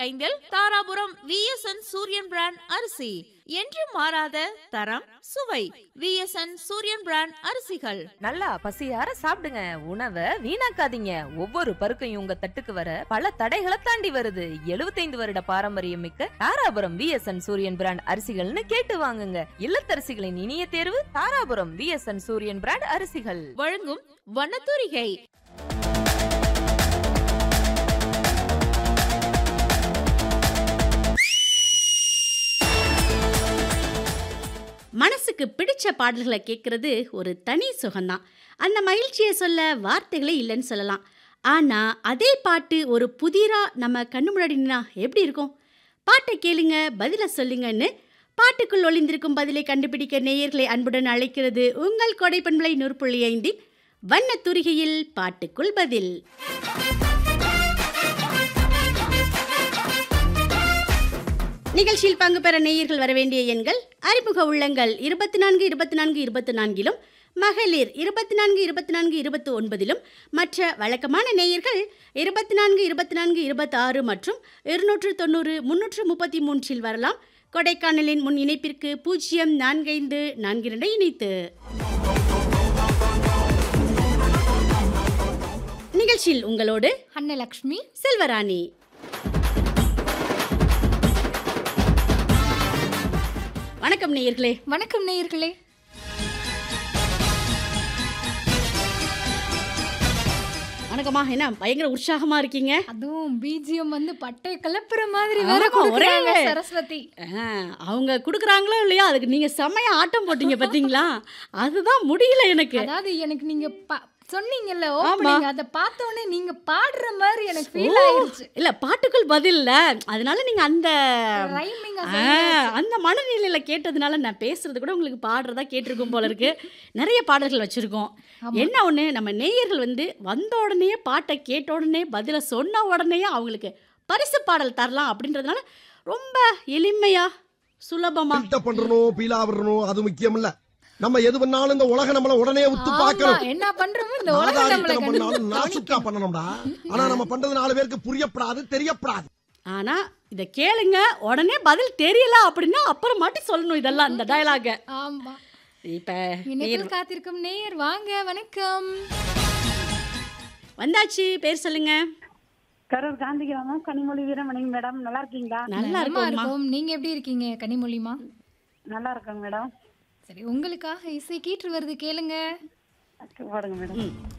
ஐந்தில் Dharapuram VSN Suriyan brand அரிசி என்று மாறாத தரம் சுவை விஎஸ்என் சூரியன் பிராண்ட் அரிசிகள் நல்லா பசியார சாப்பிடுங்க உணவை வீணாக்காதீங்க ஒவ்வொரு பருக்கையும் உங்க தட்டுக்கு வர பல தடைகளை தாண்டி வருது 75 வருட பாரம்பரியம் மிக்க தாராபுரம் விஎஸ்என் சூரியன் பிராண்ட் அரிசிகள்னு கேட்டு வாங்குங்க இல்லத்தரசிகளின் இனிய தேர்வு தாராபுரம் விஎஸ்என் சூரியன் பிராண்ட் அரிசிகள் வழங்கும் வண்ணத்தூரிகை மனசுக்கு பிடிச்ச பாடல்களை கேட்குறது ஒரு தனி சுகம்தான் அந்த மகிழ்ச்சியை சொல்ல வார்த்தைகளே இல்லைன்னு சொல்லலாம் ஆனால் அதே பாட்டு ஒரு புதிராக நம்ம கண்ணு முன்னாடி நின்னா எப்படி இருக்கும் பாட்டை கேளுங்க பதிலை சொல்லுங்கன்னு பாட்டுக்குள் ஒளிந்திருக்கும் பதிலை கண்டுபிடிக்க நேயர்களை அன்புடன் அழைக்கிறது உங்கள் கொடை பண்பலை நூற்புள்ளி ஐந்தின் வண்ணத் துரிகையில் பாட்டுக்குள் பதில் நிகழ்ச்சியில் பங்கு பெற நேயர்கள் வர வேண்டிய எண்கள் அறிமுக உள்ளங்கள் இருபத்தி நான்கு இருபத்தி நான்கு இருபத்தி நான்கிலும் மகளிர் இருபத்தி நான்கு இருபத்தி நான்கு இருபத்தி ஒன்பதிலும் மற்ற வழக்கமான நேயர்கள் இருபத்தி நான்கு இருபத்தி நான்கு இருபத்தாறு மற்றும் இருநூற்று தொண்ணூறு முன்னூற்று முப்பத்தி மூன்றில் வரலாம் கொடைக்கானலின் முன் இணைப்பிற்கு பூஜ்ஜியம் நான்கைந்து நான்கு இரண்டை இணைத்து நிகழ்ச்சியில் உங்களோடு அன்னலக்ஷ்மி செல்வராணி வணக்கம் நேயர்களே வணக்கம் நேயர்களே வணக்கம்மா என்ன பயங்கர உற்சாகமா இருக்கீங்க அதுவும் பிஜிஎம் வந்து பட்டை கிளப்புற மாதிரி ஆமா, வேற ஒரே கொடுக்குறாங்க வே- சரஸ்வதி ஆ, அவங்க கொடுக்குறாங்களோ இல்லையா அதுக்கு நீங்க செம்மையா ஆட்டம் போட்டீங்க பாத்தீங்களா அதுதான் முடியல எனக்கு அதாவது எனக்கு நீங்க ப- சொன்னீங்கல்ல ஆமா. ஓப்பனிங் அத பார்த்த உடனே நீங்க பாடுற மாதிரி எனக்கு ஃபீல் ஓ, ஆயிருச்சு இல்ல பாட்டுக்குள் பதில் இல்ல அதனால நீங்க அந்த ரைமிங் ஆ, அந்த மனநிலையில கேட்டதுனால நான் பேசுறது கூட உங்களுக்கு பாடுறதா கேட்டிருக்கும் போல இருக்கு நிறைய பாடல்கள் வச்சிருக்கோம் என்ன ஒண்ணு நம்ம நேயர்கள் வந்து வந்த உடனே பாட்டை கேட்ட உடனே பதில சொன்ன உடனே அவங்களுக்கு பரிசு பாடல் தரலாம் அப்படின்றதுனால ரொம்ப எளிமையா சுலபமா பில்டப் பண்றணும் பீலா விடணும் அது முக்கியம் இல்ல நம்ம எது பண்ணாலும் இந்த உலக நம்மள உடனே உத்து பார்க்கணும் என்ன பண்றோமோ இந்த உலகம் நம்மள நாதாரித்தனம் பண்ணாலும் நாசுக்கா கவனிக்கும். பண்ணணும்டா ஆனா நம்ம பண்றது நாலு பேருக்கு புரியப்படாது தெரியப்படாது ஆனா இத கேளுங்க உடனே பதில் தெரியல அப்படின்னா அப்புறமாட்டி சொல்லணும் இதெல்லாம் இந்த டயலாக ஆமா இப்ப நேயர் இணைப்பில் காத்திருக்கும் நேயர் வாங்க வணக்கம் வந்தாச்சு பேர் சொல்லுங்க கரூர் காந்திகிராமம் கனிமொழி வீரமணிங்க மேடம் நல்லா இருக்கீங்களா நல்லா நலமா இருக்கும்மா இருக்கோம் நீங்க எப்படி இருக்கீங்க கனிமொழிமா நல்லா இருக்கேங்க மேடம் சரி உங்களுக்காக இசை கீற்று வருது கேளுங்க பாடுங்க மேடம் ம்.